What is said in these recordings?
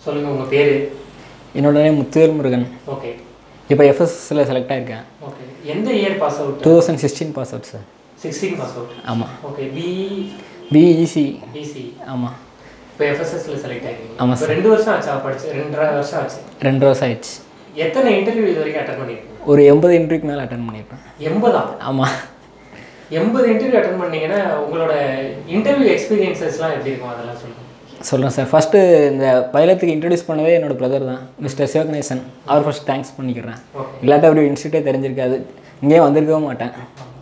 சொல்லுங்க உங்க பேரு என்னோட நேம் முத்துவேல் முருகன் ஓகே இப்போ எஃப்எஸ்எஸ்ல செலக்ட் ஆயிருக்கேன் ஓகே எந்த year pass out two thousand sixteen pass out sir sixteen pass out ஆமாம் ஓகே பிஇ பிஇசி பிசி ஆமாம் இப்போ எஃப்எஸ்எஸ்ல செலக்ட் ஆகிருக்கீங்க ஆமா இப்போ ரெண்டு வருஷம் ஆச்சா படிச்சு ரெண்டரை வருஷம் ஆச்சு ரெண்டு வருஷம் ஆயிடுச்சு எத்தனை இன்டர்வியூ இது வரைக்கும் அட்டன் பண்ணிருக்கீங்க ஒரு எண்பது இன்டர்வியூக்கு மேலே அட்டன் பண்ணியிருப்பேன் எண்பதா ஆமாம் எண்பது இன்டர்வியூ அட்டன் பண்ணீங்கன்னா உங்களோட இன்டர்வியூ எக்ஸ்பீரியன்சஸ்லாம் எப்படி இருக்கும் அதெல்லாம் சொல்லுங்க சொல்கிறேன் சார் ஃபஸ்ட்டு இந்த பைலத்துக்கு இன்ட்ரடியூஸ் பண்ணதே என்னோட பிரதர் தான் மிஸ்டர் சிவகணேசன் அவர் ஃபஸ்ட் தேங்க்ஸ் பண்ணிக்கிறேன் ஓகே இல்லாட்ட அப்படி இன்ஸ்டியூட்டே தெரிஞ்சிருக்காது இங்கேயே வந்திருக்கவும் மாட்டேன்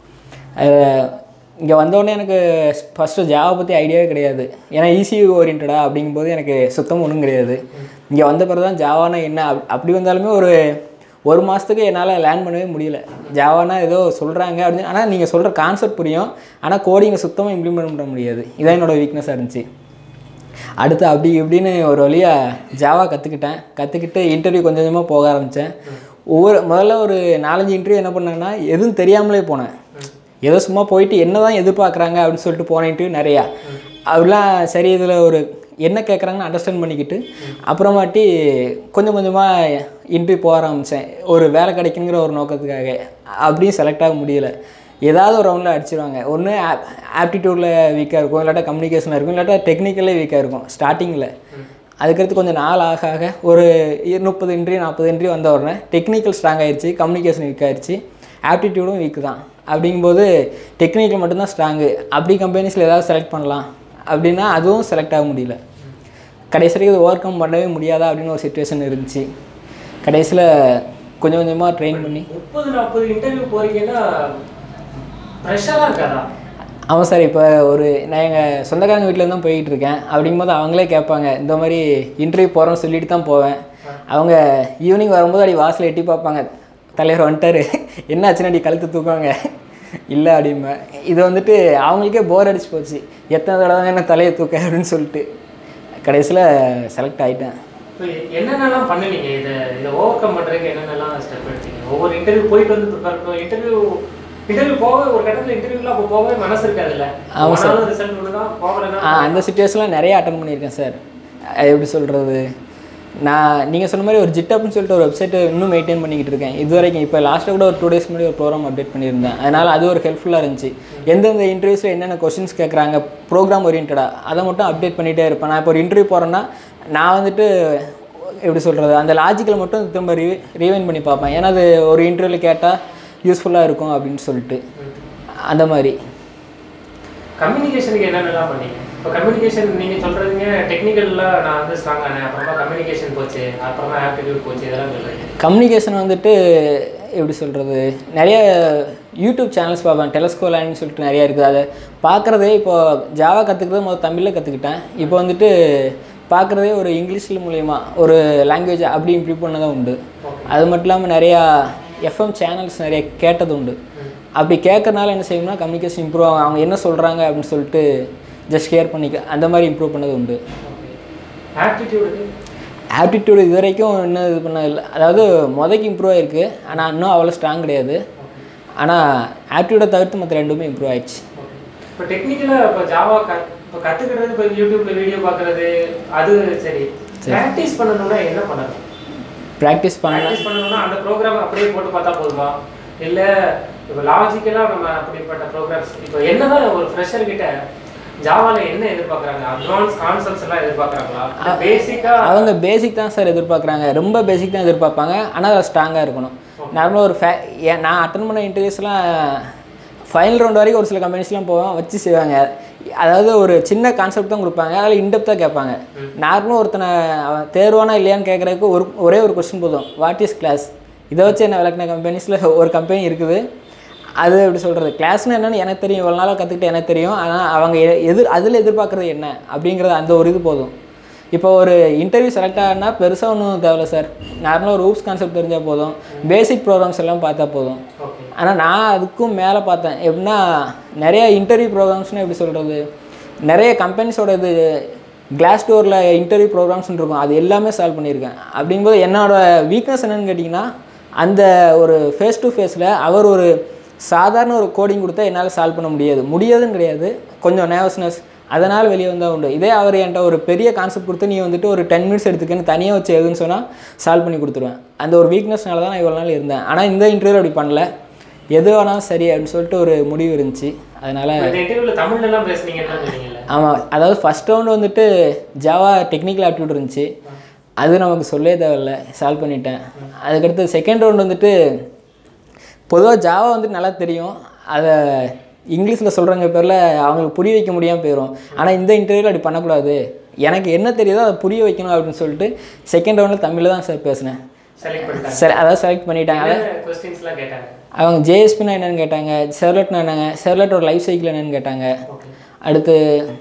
இங்கே வந்தோடனே எனக்கு ஃபஸ்ட்டு ஜாவை பற்றி ஐடியாவே கிடையாது ஏன்னா ஈஸி ஓரியன்டா அப்படிங்கும்போது எனக்கு சுத்தம் ஒன்றும் கிடையாது இங்கே வந்த பிறகு தான் ஜாவானா என்ன அப்- அப்படி வந்தாலுமே ஒரு ஒரு மாதத்துக்கு என்னால் லேர்ன் பண்ணவே முடியல ஜாவானா ஏதோ சொல்கிறாங்க அப்படின்னு ஆனால் நீங்கள் சொல்கிற கான்செப்ட் புரியும் ஆனால் கோடிங்கை சுத்தமாக இம்ப்ளிமெண்ட் பண்ண முடியாது இதான் என்னோட வீக்னஸாக இருந்துச்சு அடுத்து அப்படி இப்படின்னு ஒரு வழியாக ஜாவா கற்றுக்கிட்டேன் கற்றுக்கிட்டு இன்டர்வியூ கொஞ்சம் கொஞ்சமாக போக ஆரம்பித்தேன் ஒவ்வொரு முதல்ல ஒரு நாலஞ்சு இன்டர்வியூ என்ன பண்ணேன்னா எதுவும் தெரியாமலே போனேன் ஏதோ சும்மா போயிட்டு என்ன தான் எதிர்பார்க்குறாங்க அப்படின்னு சொல்லிட்டு போன இன்டர்வியூ நிறையா அப்படிலாம் சரி இதில் ஒரு என்ன கேட்குறாங்கன்னு அண்டர்ஸ்டாண்ட் பண்ணிக்கிட்டு அப்புறமாட்டி கொஞ்சம் கொஞ்சமாக இன்டர்வியூ போக ஆரம்பித்தேன் ஒரு வேலை கிடைக்குங்கிற ஒரு நோக்கத்துக்காக அப்படியும் செலக்ட் ஆக முடியல ஏதாவது ஒரு ரவுண்டில் அடிச்சிருவாங்க ஒன்று ஆப்டிடியூடில் வீக்காக இருக்கும் இல்லாட்டா கம்யூனிகேஷனில் இருக்கும் இல்லாட்டா டெக்னிக்கலே வீக்காக இருக்கும் ஸ்டார்டிங்கில் அதுக்கடுத்து கொஞ்சம் நாள் ஆக ஆக ஒரு இ- முப்பது இன்ட்ரி நாற்பது இன்ட்ரி வந்த உடனே டெக்னிக்கல் ஸ்ட்ராங் ஆயிடுச்சு கம்யூனிகேஷன் வீக் ஆயிடுச்சு ஆப்டிடியூடும் வீக் தான் அப்படிங்கும்போது டெக்னிக்கல் மட்டும்தான் ஸ்ட்ராங்கு அப்படி கம்பெனிஸில் ஏதாவது செலக்ட் பண்ணலாம் அப்படின்னா அதுவும் செலக்ட் ஆக முடியல கடைசி வரைக்கும் இது ஓவர் கம் பண்ணவே முடியாதா அப்படின்னு ஒரு சுச்சுவேஷன் இருந்துச்சு கடைசியில் கொஞ்சம் கொஞ்சமாக ட்ரெயின் பண்ணி முப்பது நாற்பது இன்டர்வியூ போறீங்கன்னா ப்ரெஷராக இருக்காதா ஆமாம் சார் இப்போ ஒரு நான் எங்கள் சொந்தக்காரங்க வீட்டில் தான் போய்கிட்டு இருக்கேன் அப்படிங்கும்போது அவங்களே கேட்பாங்க இந்த மாதிரி இன்டர்வியூ போகிறோன்னு சொல்லிட்டு தான் போவேன் அவங்க ஈவினிங் வரும்போது அடி வாசல் எட்டி பார்ப்பாங்க தலைவர் வந்துட்டாரு என்ன ஆச்சுன்னா அடி கழுத்து தூக்குவாங்க இல்லை அப்படிம்பேன் இது வந்துட்டு அவங்களுக்கே போர் அடிச்சு போச்சு எத்தனை தடவை தான் என்ன தலையை தூக்க அப்படின்னு சொல்லிட்டு கடைசியில் செலக்ட் ஆகிட்டேன் இப்போ என்னென்னலாம் பண்ணுவீங்க இதை இதை ஓவர் கம் பண்ணுறதுக்கு என்னென்னலாம் ஸ்டெப் எடுத்தீங்க ஒவ்வொரு இன்டர்வியூ போயிட்டு வந்து ப்ரிப்பேர் இப்போ இன்டர்வியூ இன்டர்வியூ போக ஒரு கட்டத்தில் இன்டர்வியூலாம் அப்போ போகவே மனசு இருக்காதுல்ல ஆமா சார். ஆனாலும் ரிசல்ட் ஒன்று தான் போகலன்னா ஆ அந்த சுச்சுவேஷனில் நிறைய அட்டன் பண்ணியிருக்கேன் சார் அது எப்படி சொல்கிறது நான் நீங்கள் சொன்ன மாதிரி ஒரு ஜிட்டப்னு சொல்லிட்டு ஒரு வெப்சைட்டை இன்னும் மெயின்டைன் பண்ணிக்கிட்டு இருக்கேன் இது வரைக்கும் இப்போ லாஸ்ட்டாக கூட ஒரு டூ டேஸ் முன்னாடி ஒரு ப்ரோக்ராம் அப்டேட் பண்ணியிருந்தேன் அதனால் அது ஒரு ஹெல்ப்ஃபுல்லாக இருந்துச்சு எந்தெந்த இன்டர்வியூஸில் என்னென்ன கொஷின்ஸ் கேட்குறாங்க ப்ரோக்ராம் ஓரியன்டாக அதை மட்டும் அப்டேட் பண்ணிகிட்டே இருப்பேன் நான் இப்போ ஒரு இன்டர்வியூ போகிறேன்னா நான் வந்துட்டு எப்படி சொல்கிறது அந்த லாஜிக்கல் மட்டும் திரும்ப ரீ ரீவைன் பண்ணி பார்ப்பேன் ஏன்னா அது ஒரு இன்டர்வியூவில் கேட்டால் யூஸ்ஃபுல்லாக இருக்கும் அப்படின்னு சொல்லிட்டு அந்த மாதிரி கம்யூனிகேஷனுக்கு என்னென்னலாம் பண்ணீங்க இப்போ கம்யூனிகேஷன் நீங்கள் சொல்கிறதுங்க டெக்னிக்கலில் நான் வந்து ஸ்ட்ராங் ஆனேன் அப்புறமா கம்யூனிகேஷன் போச்சு அப்புறமா ஆப்டிடியூட் போச்சு இதெல்லாம் சொல்கிறீங்க கம்யூனிகேஷன் வந்துட்டு எப்படி சொல்கிறது நிறைய யூடியூப் சேனல்ஸ் பார்ப்பேன் டெலஸ்கோ லேண்ட்னு சொல்லிட்டு நிறையா இருக்குது அதை பார்க்குறதே இப்போ ஜாவா கற்றுக்கிறது முதல் தமிழில் கற்றுக்கிட்டேன் இப்போ வந்துட்டு பார்க்குறதே ஒரு இங்கிலீஷில் மூலயமா ஒரு லாங்குவேஜ் அப்படி இம்ப்ரூவ் பண்ணதான் உண்டு அது மட்டும் இல்லாமல் நிறையா எஃப்எம் சேனல்ஸ் நிறைய கேட்டது உண்டு அப்படி கேட்கறனால என்ன செய்யணும்னா கம்யூனிகேஷன் இம்ப்ரூவ் ஆகும் அவங்க என்ன சொல்கிறாங்க அப்படின்னு சொல்லிட்டு ஜஸ்ட் கேர் பண்ணிக்க அந்த மாதிரி இம்ப்ரூவ் பண்ணது உண்டு ஆப்டிடியூடுக்கு ஆப்டிடியூட் இது வரைக்கும் இன்னும் இது பண்ண இல்லை அதாவது முதக்கு இம்ப்ரூவ் ஆயிருக்கு ஆனால் இன்னும் அவ்வளோ ஸ்ட்ராங் கிடையாது ஆனால் ஆப்டிடியூடை தவிர்த்து மற்ற ரெண்டுமே இம்ப்ரூவ் ஆயிடுச்சு இப்போ டெக்னிக்கலாக இப்போ ஜாவா க இப்போ கற்றுக்கிறது இப்போ யூடியூப்ல வீடியோ பார்க்குறது அது சரி ப்ராக்டிஸ் பண்ணணும்னா என்ன பண்ணணும் ப்ராக்டிஸ் பண்ண ப்ராக்டிஸ் பண்ணணும்னா அந்த ப்ரோக்ராம் அப்படியே போட்டு பார்த்தா போதுமா இல்லை இப்போ லாஜிக்கலாக நம்ம அப்படிப்பட்ட ப்ரோக்ராம்ஸ் இப்போ என்னதான் ஒரு ஃப்ரெஷர் கிட்ட ஜாவால என்ன எதிர்பார்க்குறாங்க அட்வான்ஸ் கான்செப்ட்ஸ் எல்லாம் எதிர்பார்க்குறாங்களா பேசிக்காக அவங்க பேசிக் தான் சார் எதிர்பார்க்குறாங்க ரொம்ப பேசிக் தான் எதிர்பார்ப்பாங்க ஆனால் அதில் ஸ்ட்ராங்காக இருக்கணும் நார்மலாக ஒரு ஃபே ஏன் நான் அட்டன் பண்ண இன்டர்வியூஸ்லாம் ஃபைனல் ரவுண்ட் வரைக்கும் ஒரு சில கம்பெனிஸ்லாம் போவேன் வச்சு செய்வாங்க அதாவது ஒரு சின்ன கான்செப்ட் தான் கொடுப்பாங்க அதில் இன்டெப்த்தாக கேட்பாங்க நார்மலாக ஒருத்தனை அவன் தேர்வானா இல்லையான்னு கேட்குறதுக்கு ஒரு ஒரே ஒரு கொஸ்டின் போதும் வாட் இஸ் கிளாஸ் இதை வச்சு என்ன விளக்குன கம்பெனிஸில் ஒரு கம்பெனி இருக்குது அது எப்படி சொல்கிறது கிளாஸ்னு என்னன்னு எனக்கு தெரியும் இவ்வளோ நாளாக கற்றுக்கிட்டு எனக்கு தெரியும் ஆனால் அவங்க எ- எதிர் அதில் எதிர்பார்க்குறது என்ன அப்படிங்கிறது அந்த ஒரு இது போதும் இப்போ ஒரு இன்டர்வியூ செலக்ட் ஆகினா பெருசாக ஒன்றும் தேவையில்ல சார் நார்மலாக ஒரு ஊப்ஸ் கான்செப்ட் தெரிஞ்சால் போதும் பேசிக் ப்ரோக்ராம்ஸ் எல்லாம் பார்த்தா போதும் ஓகே ஆனால் நான் அதுக்கும் மேலே பார்த்தேன் எப்படின்னா நிறைய இன்டர்வியூ ப்ரோக்ராம்ஸ்னு எப்படி சொல்கிறது நிறைய கம்பெனிஸோட இது கிளாஸ் டோரில் இன்டர்வியூ ப்ரோக்ராம்ஸ்னு இருக்கும் அது எல்லாமே சால்வ் பண்ணியிருக்கேன் அப்படிங்கும்போது என்னோட வீக்னஸ் என்னன்னு கேட்டிங்கன்னா அந்த ஒரு ஃபேஸ் டு ஃபேஸில் அவர் ஒரு சாதாரண ஒரு கோடிங் கொடுத்தா என்னால் சால்வ் பண்ண முடியாது முடியாதுன்னு கிடையாது கொஞ்சம் நர்வஸ்னஸ் அதனால் வெளியே வந்தால் உண்டு இதே அவர் என்கிட்ட ஒரு பெரிய கான்செப்ட் கொடுத்து நீ வந்துட்டு ஒரு டென் மினிட்ஸ் எடுத்துக்கன்னு தனியாக வச்சு எழுதுன்னு சொன்னால் சால்வ் பண்ணி கொடுத்துருவேன் அந்த ஒரு வீக்னஸ்னால தான் நான் இவ்வளோ நாள் இருந்தேன் ஆனால் இந்த இன்டர்வியூ அப்படி பண்ணல எது வேணாலும் சரி அப்படின்னு சொல்லிட்டு ஒரு முடிவு இருந்துச்சு அதனால் இந்த இன்டர்வியூல தமிழ்ல எல்லாம் பேசுனீங்கன்னு தான் சொன்னீங்கல்ல ஆமாம் அதாவது ஃபஸ்ட் ரவுண்டு வந்துட்டு ஜாவா டெக்னிக்கல் ஆப்டியூட் இருந்துச்சு அது நமக்கு சொல்லவே தேவையில்ல சால்வ் பண்ணிட்டேன் அதுக்கடுத்து செகண்ட் ரவுண்ட் வந்துட்டு பொதுவாக ஜாவா வந்துட்டு நல்லா தெரியும் அதை இங்கிலீஷில் சொல்கிறவங்க பேரில் அவங்களுக்கு புரிய வைக்க முடியாமல் போயிடும் ஆனால் இந்த இன்டர்வியூவில் அப்படி பண்ணக்கூடாது எனக்கு என்ன தெரியுதோ அதை புரிய வைக்கணும் அப்படின்னு சொல்லிட்டு செகண்ட் ரவுண்டில் தமிழில் தான் சார் பேசினேன் செலக்ட் பண்ணிட்டாங்க சரி அதாவது செலக்ட் பண்ணிட்டாங்க கொஸ்டின்ஸ்லாம் கேட்டாங்க அவங்க ஜேஎஸ்பினா என்னன்னு கேட்டாங்க செர்லட்னா என்னங்க செர்லட்டோட லைஃப் சைக்கிள் என்னன்னு கேட்டாங்க ஓகே அடுத்து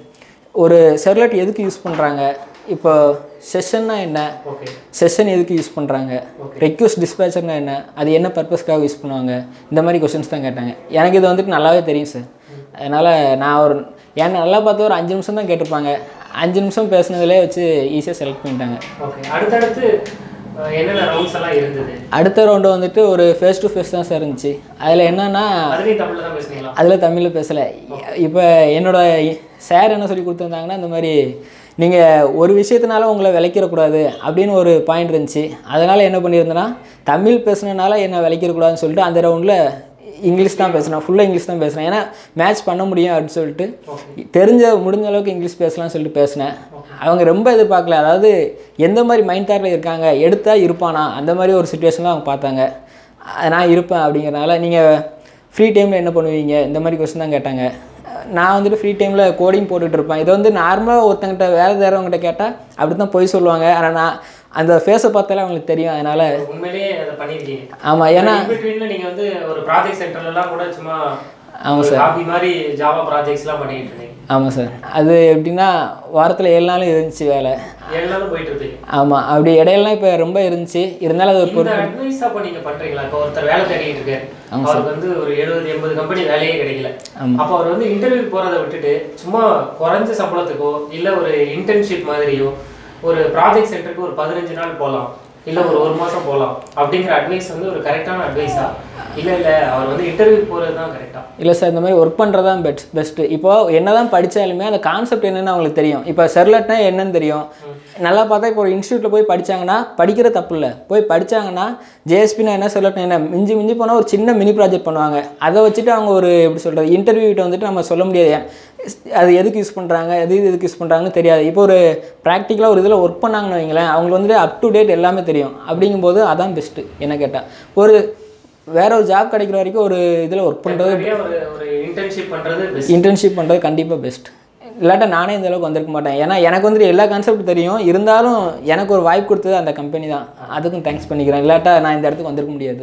ஒரு செர்லட் எதுக்கு யூஸ் பண்ணுறாங்க இப்போ செஷன்னா என்ன ஓகே செஷன் எதுக்கு யூஸ் பண்ணுறாங்க ரெக்வஸ்ட் டிஸ்பேச்சர்னா என்ன அது என்ன பர்பஸ்க்காக யூஸ் பண்ணுவாங்க இந்த மாதிரி கொஷின்ஸ் தான் கேட்டாங்க எனக்கு இது வந்துட்டு நல்லாவே தெரியும் சார் அதனால் நான் ஒரு ஏன்னா நல்லா பார்த்து ஒரு அஞ்சு நிமிஷம் தான் கேட்டிருப்பாங்க அஞ்சு நிமிஷம் பேசுனதுலே வச்சு ஈஸியாக செலக்ட் பண்ணிட்டாங்க ஓகே அடுத்தடுத்து அஹ், என்னென்ன ரவுண்ட்ஸ் எல்லாம் இருந்தது அடுத்த ரவுண்டு வந்துட்டு ஒரு ஃபேஸ் டு ஃபேஸ் தான் சார் இருந்துச்சு அதில் என்னன்னா அதுலேயும் தமிழ்ல தான் பேசுனீங்களா அதில் தமிழில் பேசலை இப்போ என்னோட சார் என்ன சொல்லி கொடுத்துருந்தாங்கன்னா இந்த மாதிரி நீங்கள் ஒரு விஷயத்தினால உங்களை விளைக்கிறக்கூடாது அப்படின்னு ஒரு பாயிண்ட் இருந்துச்சு அதனால் என்ன பண்ணியிருந்தேன்னா தமிழ் பேசுனனால என்ன விளைக்கிறக்கூடாதுன்னு சொல்லிட்டு அந்த ரவுண்டில் இங்கிலீஷ் தான் பேசினேன் ஃபுல்லாக இங்கிலீஷ் தான் பேசினேன் ஏன்னா மேட்ச் பண்ண முடியும் அப்படின்னு சொல்லிட்டு தெரிஞ்ச முடிஞ்ச அளவுக்கு இங்கிலீஷ் பேசலாம்னு சொல்லிட்டு பேசினேன் அவங்க ரொம்ப எதிர்பார்க்கல அதாவது எந்த மாதிரி மைண்ட் தாட்டில் இருக்காங்க எடுத்தா இருப்பானா அந்த மாதிரி ஒரு சுச்சுவேஷனில் அவங்க பார்த்தாங்க அஹ் நான் இருப்பேன் அப்படிங்கிறனால நீங்கள் ஃப்ரீ டைமில் என்ன பண்ணுவீங்க இந்த மாதிரி கொஸ்டின் தான் கேட்டாங்க நான் வந்துட்டு ஃப்ரீ டைமில் கோடிங் போட்டுட்டு இருப்பேன் இதை வந்து நார்மலாக ஒருத்தங்கிட்ட வேலை தேடுறவங்ககிட்ட கேட்டால் அப்படி தான் போய் சொல்லுவாங்க ஆனால் நான் அந்த ஃபேஸை பார்த்தாலே அவங்களுக்கு தெரியும் அதனால் உண்மையிலேயே அதை பண்ணியிருக்கீங்க ஆமாம் ஏன்னா பிட்வீன்ல நீங்க வந்து ஒரு ப்ராஜெக்ட் சென்டர்லாம் கூட சும்மா ஆமாம் ஒரு ஹாபி மாதிரி ஜாவா ப்ராஜெக்ட்ஸ்லாம் பண்ணிட்டு இருந்தீங்க ஆமாம் சார் அது எப்படின்னா வாரத்தில் ஏழு நாளும் இருந்துச்சு வேலை ஏழு நாளும் போயிட்டு இருப்பீங்க ஆமாம் அப்படி இடையிலாம் இப்போ ரொம்ப இருந்துச்சு இருந்தாலும் அது ஒரு இந்த அட்வைஸ் அப்போ நீங்க பண்றீங்களா இப்போ ஒருத்தர் வேலை தேடிட்டு இருக்காரு அவருக்கு வந்து ஒரு எழுபது எண்பது கம்பெனி வேலையே கிடைக்கல அப்போ அவர் வந்து இன்டர்வியூ போறதை விட்டுட்டு சும்மா குறைஞ்ச சம்பளத்துக்கோ இல்ல ஒரு இன்டர்ன்ஷிப் மாதிரியோ ஒரு ப்ராஜெக்ட் சென்டருக்கு ஒரு பதினஞ்சு நாள் போகலாம் இல்ல ஒரு ஒரு மாசம் போகலாம் அப்படிங்கிற அட்வைஸ் வந்து ஒரு கரெக்டான அட்வைஸா இல்ல இல்ல அவர் வந்து இன்டர்வியூ போறது தான் கரெக்டா இல்லை சார் இந்த மாதிரி ஒர்க் பண்ணுறது தான் பெஸ்ட் பெஸ்ட்டு இப்போ என்ன தான் படித்தாலுமே அந்த கான்செப்ட் என்னன்னு அவங்களுக்கு தெரியும் இப்போ செர்லட்னா என்னன்னு தெரியும் நல்லா பார்த்தா இப்போ ஒரு இன்ஸ்டியூட்டில் போய் படிச்சாங்கன்னா படிக்கிற தப்பு இல்லை போய் படிச்சாங்கன்னா ஜேஎஸ்பினா என்ன செர்லட்னா என்ன மிஞ்சி மிஞ்சி போனால் ஒரு சின்ன மினி ப்ராஜெக்ட் பண்ணுவாங்க அதை வச்சுட்டு அவங்க ஒரு எப்படி சொல்கிறது இன்டர்வியூட்ட வந்துட்டு நம்ம சொல்ல முடியாது அது எதுக்கு யூஸ் பண்ணுறாங்க எது இது எதுக்கு யூஸ் பண்ணுறாங்கன்னு தெரியாது இப்போ ஒரு ப்ராக்டிக்கலாக ஒரு இதில் ஒர்க் பண்ணாங்கன்னு வைங்களேன் அவங்களுக்கு வந்துட்டு அப் டு டேட் எல்லாமே தெரியும் அப்படிங்கும்போது அதான் பெஸ்ட்டு என்ன கேட்டால் ஒரு வேற ஒரு ஜாப் கிடைக்கிற வரைக்கும் ஒரு இதில் ஒர்க் பண்ணுறது நிறைய ஒரு ஒரு இன்டர்ன்ஷிப் பண்றது பெஸ்ட் இன்டர்ன்ஷிப் பண்ணுறது கண்டிப்பாக பெஸ்ட் இல்லாட்டா நானே இந்த அளவுக்கு வந்திருக்க மாட்டேன் ஏன்னா எனக்கு வந்துட்டு எல்லா கான்செப்ட் தெரியும் இருந்தாலும் எனக்கு ஒரு வாய்ப்பு கொடுத்தது அந்த கம்பெனி தான் அதுக்கும் தேங்க்ஸ் பண்ணிக்கிறேன் இல்லாட்டா நான் இந்த இடத்துக்கு வந்திருக்க முடியாது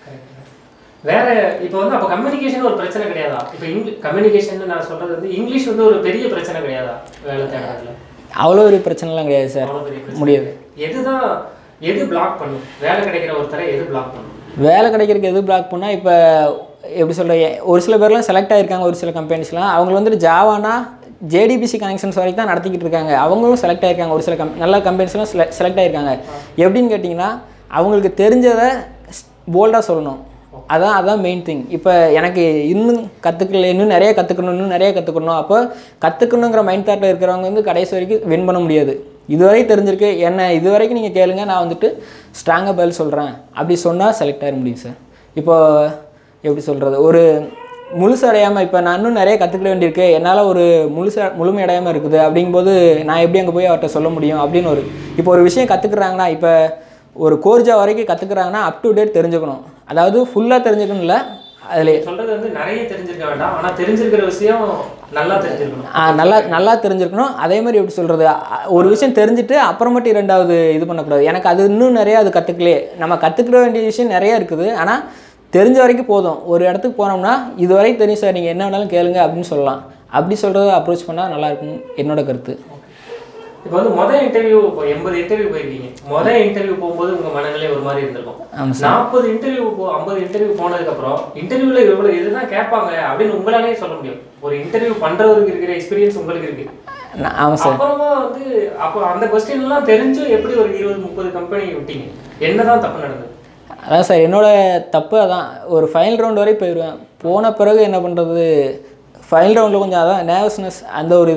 வேற இப்போ வந்து அப்போ கம்யூனிகேஷன் ஒரு பிரச்சனை கிடையாதா இப்போ இங்கிலீஷ் கம்யூனிகேஷன் நான் சொல்றது வந்து இங்கிலீஷ் வந்து ஒரு பெரிய பிரச்சனை கிடையாதா வேலை தேடுறதுல அவ்வளோ ஒரு பிரச்சனைலாம் கிடையாது சார் அவ்வளோ பெரிய பிரச்சனை முடியாது எதுதான் எது பிளாக் பண்ணும் வேலை கிடைக்கிற ஒருத்தரை எது பிளாக் பண்ணும் வேலை கிடைக்கிறதுக்கு எது பிளாக் பண்ணால் இப்போ எப்படி சொல்ற ஒரு சில பேர்லாம் செலக்ட் ஆகிருக்காங்க ஒரு சில கம்பெனிஸ்லாம் அவங்க வந்துட்டு ஜாவானா ஜேடிபிசி கனெக்ஷன்ஸ் வரைக்கும் தான் நடத்திக்கிட்டு இருக்காங்க அவங்களும் செலக்ட் ஆகிருக்காங்க ஒரு சில கம் நல்ல கம்பெனிஸ்லாம் செலக்ட் ஆகிருக்காங்க எப்படின்னு கேட்டிங்கன்னா அவங்களுக்கு தெரிஞ்சதை போல்டாக சொல்லணும் அதான் அதான் மெயின் திங் இப்போ எனக்கு இன்னும் கற்றுக்கல இன்னும் நிறைய கற்றுக்கணும் இன்னும் நிறைய கற்றுக்கணும் அப்போ கற்றுக்கணுங்கிற மைண்ட் தாட்டில் இருக்கிறவங்க வந்து கடைசி வரைக்கும் வின் பண்ண முடியாது இதுவரை தெரிஞ்சிருக்கு என்ன இது வரைக்கும் நீங்கள் கேளுங்க நான் வந்துட்டு ஸ்ட்ராங்காக பதில் சொல்கிறேன் அப்படி சொன்னால் செலக்ட் ஆகிட முடியும் சார் இப்போ எப்படி சொல்கிறது ஒரு முழுசு அடையாமல் இப்போ நான் இன்னும் நிறைய கற்றுக்க வேண்டியிருக்கு என்னால் ஒரு முழுசு முழுமை அடையாமல் இருக்குது அப்படிங்கும்போது நான் எப்படி அங்கே போய் அவர்கிட்ட சொல்ல முடியும் அப்படின்னு ஒரு இப்போ ஒரு விஷயம் கற்றுக்குறாங்கன்னா இப்போ ஒரு கோர்ஜா வரைக்கும் கற்றுக்குறாங்கன்னா அப் டு டேட் தெரிஞ்சுக்கணும் அதாவது ஃபுல்லாக தெரிஞ்சுக்கணும் இல்லை அதில் சொல்றது வந்து நிறைய தெரிஞ்சிருக்க வேண்டாம் ஆனா தெரிஞ்சிருக்கிற விஷயம் நல்லா தெரிஞ்சிருக்கணும் ஆ, நல்லா நல்லா தெரிஞ்சிருக்கணும் அதே மாதிரி எப்படி சொல்கிறது ஒரு விஷயம் தெரிஞ்சுட்டு அப்புறமேட்டு இரண்டாவது இது பண்ணக்கூடாது எனக்கு அது இன்னும் நிறையா அது கற்றுக்கலையே நம்ம கற்றுக்கிற வேண்டிய விஷயம் நிறையா இருக்குது ஆனால் தெரிஞ்ச வரைக்கும் போதும் ஒரு இடத்துக்கு போனோம்னா இது வரைக்கும் தெரியும் சார் நீங்கள் என்ன வேணாலும் கேளுங்க அப்படின்னு சொல்லலாம் அப்படி சொல்கிறத அப்ரோச் பண்ணால் நல்லாயிருக்கும் என்னோட கருத்து இப்போ வந்து முதல் இன்டர்வியூ இப்போ எண்பது இன்டர்வியூ போயிருக்கீங்க முதல் இன்டர்வியூ போகும்போது உங்க மனநிலை ஒரு மாதிரி இருந்திருக்கும் ஆமாம் நாற்பது இன்டர்வியூ போ ஐம்பது இன்டர்வியூ போனதுக்கு அப்புறம் இன்டர்வியூல இவ்வளவு இதுதான் கேட்பாங்க அப்படின்னு உங்களாலே சொல்ல முடியும் ஒரு இன்டர்வியூ பண்றவருக்கு இருக்கிற எக்ஸ்பீரியன்ஸ் உங்களுக்கு இருக்கு நான் ஆமாம் சார் அப்புறமா வந்து அப்போ அந்த கொஸ்டின் எல்லாம் தெரிஞ்சும் எப்படி ஒரு இருபது முப்பது கம்பெனி விட்டீங்க என்னதான் தப்பு நடந்தது அதான் சார் என்னோட தப்பு அதான் ஒரு ஃபைனல் ரவுண்ட் வரை போயிடுவேன் போன பிறகு என்ன பண்ணுறது ஃபைனல் ரவுண்டில் கொஞ்சம் அதான் நேர்வஸ்னஸ் அந்த ஒரு இதான்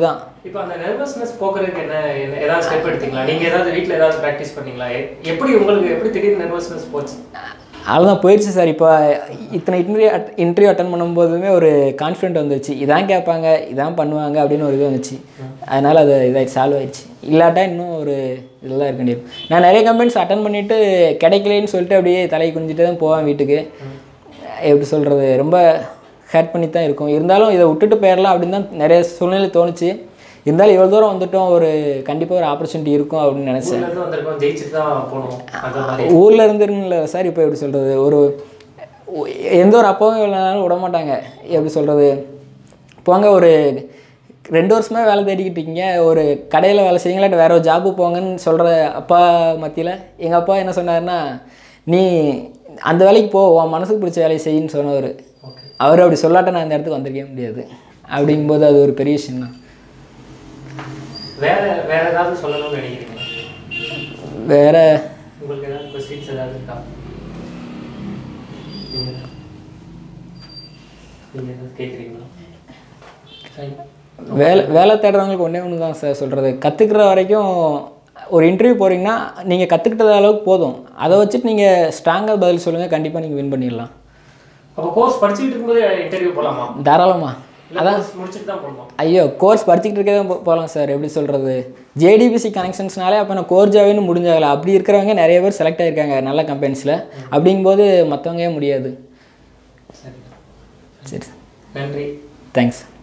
இப்போ அந்த நர்வஸ்னஸ் போக்குறதுக்கு என்ன என்ன ஏதாவது ஸ்டெப் எடுத்தீங்களா நீங்க ஏதாவது வீட்ல ஏதாவது ப்ராக்டிஸ் பண்ணீங்களா எ- எப்படி உங்களுக்கு எப்படி திடீர்னு நர்வஸ்னஸ் போச்சு அவ்வளோதான் போயிடுச்சு சார் இப்போ இத்தனை இன்டர்வியூ இன்டர்வியூ அட்டன் பண்ணும்போதுமே ஒரு கான்ஃபிடென்ட் வந்துருச்சு இதான் கேட்பாங்க இதான் பண்ணுவாங்க அப்படின்னு ஒரு இது வந்துச்சு அதனால் அது இதாகிடுச்சு சால்வ் ஆயிடுச்சு இல்லாட்டா இன்னும் ஒரு இதெல்லாம் இருக்க வேண்டியது நான் நிறைய கம்பெனிஸ் அட்டன் பண்ணிவிட்டு கிடைக்கலன்னு சொல்லிட்டு அப்படியே தலையை குனிஞ்சிட்டு தான் போவேன் வீட்டுக்கு எப்படி சொல்கிறது ரொம்ப ஹேட் பண்ணி தான் இருக்கும் இருந்தாலும் இதை விட்டுட்டு போயிடலாம் அப்படின்னு தான் நிறைய சூழ்நிலை தோணுச்சு இருந்தாலும் இவ்வளோ தூரம் வந்துட்டோம் ஒரு கண்டிப்பாக ஒரு ஆப்பர்ச்சுனிட்டி இருக்கும் அப்படின்னு நினச்சேன் ஊர்ல இருந்து வந்திருக்கோம் ஜெயிச்சுட்டு தான் போகணும் அந்த மாதிரி ஊரில் இருந்துருங்கள சார் இப்போ எப்படி சொல்கிறது ஒரு ஒ- எந்த ஒரு அப்பாவும் இல்லைனாலும் விட மாட்டாங்க எப்படி சொல்கிறது போங்க ஒரு ரெண்டு வருஷமா வேலை தேடிக்கிட்டு இருக்கீங்க ஒரு கடையில் வேலை செய்யுங்களா இல்லை வேற ஒரு ஜாப்பு போங்கன்னு சொல்கிற அப்பா மத்தியில் எங்கள் அப்பா என்ன சொன்னாருன்னா நீ அந்த வேலைக்கு போ உன் மனசுக்கு பிடிச்ச வேலையை செய்யின்னு சொன்னவர் ஓகே அவர் அப்படி சொல்லாட்ட நான் இந்த இடத்துக்கு வந்திருக்கவே முடியாது அப்படிங்கும்போது அது ஒரு பெரிய விஷயம் தான் வேற வேற ஏதாவது சொல்லணும்னு நினைக்கிறீங்களா வேற உங்களுக்கு ஏதாவது கொஸ்டின்ஸ் ஏதாவது இருக்கா நீங்க நீங்க ஏதாவது கேட்குறீங்களா வேலை வேலை தேடுறவங்களுக்கு ஒன்றே ஒன்று தான் சார் சொல்கிறது கற்றுக்கிற வரைக்கும் ஒரு இன்டர்வியூ போகிறீங்கன்னா நீங்கள் கற்றுக்கிட்டத அளவுக்கு போதும் அதை வச்சுட்டு நீங்கள் ஸ்ட்ராங்காக பதில் சொல்லுங்கள் கண்டிப்பாக நீங்கள் வின் பண்ணிடலாம் அப்போ கோர்ஸ் படிச்சுக்கிட்டு இருக்கும்போது இன்டர்வியூ போகலாமா தாராளமாக இல்லை கோர்ஸ் முடிச்சுட்டு தான் போகணுமா ஐயோ கோர்ஸ் படிச்சுக்கிட்டு இருக்கே தான் போகலாம் சார் எப்படி சொல்கிறது ஜேடிபிசி கனெக்ஷன்ஸ்னாலே அப்போ நான் கோர் ஜாவேன்னு முடிஞ்சாகல அப்படி இருக்கிறவங்க நிறைய பேர் செலக்ட் ஆகிருக்காங்க நல்ல கம்பெனிஸில் அப்படிங்கும்போது மற்றவங்க முடியாது சரி சரி நன்றி தேங்க்ஸ்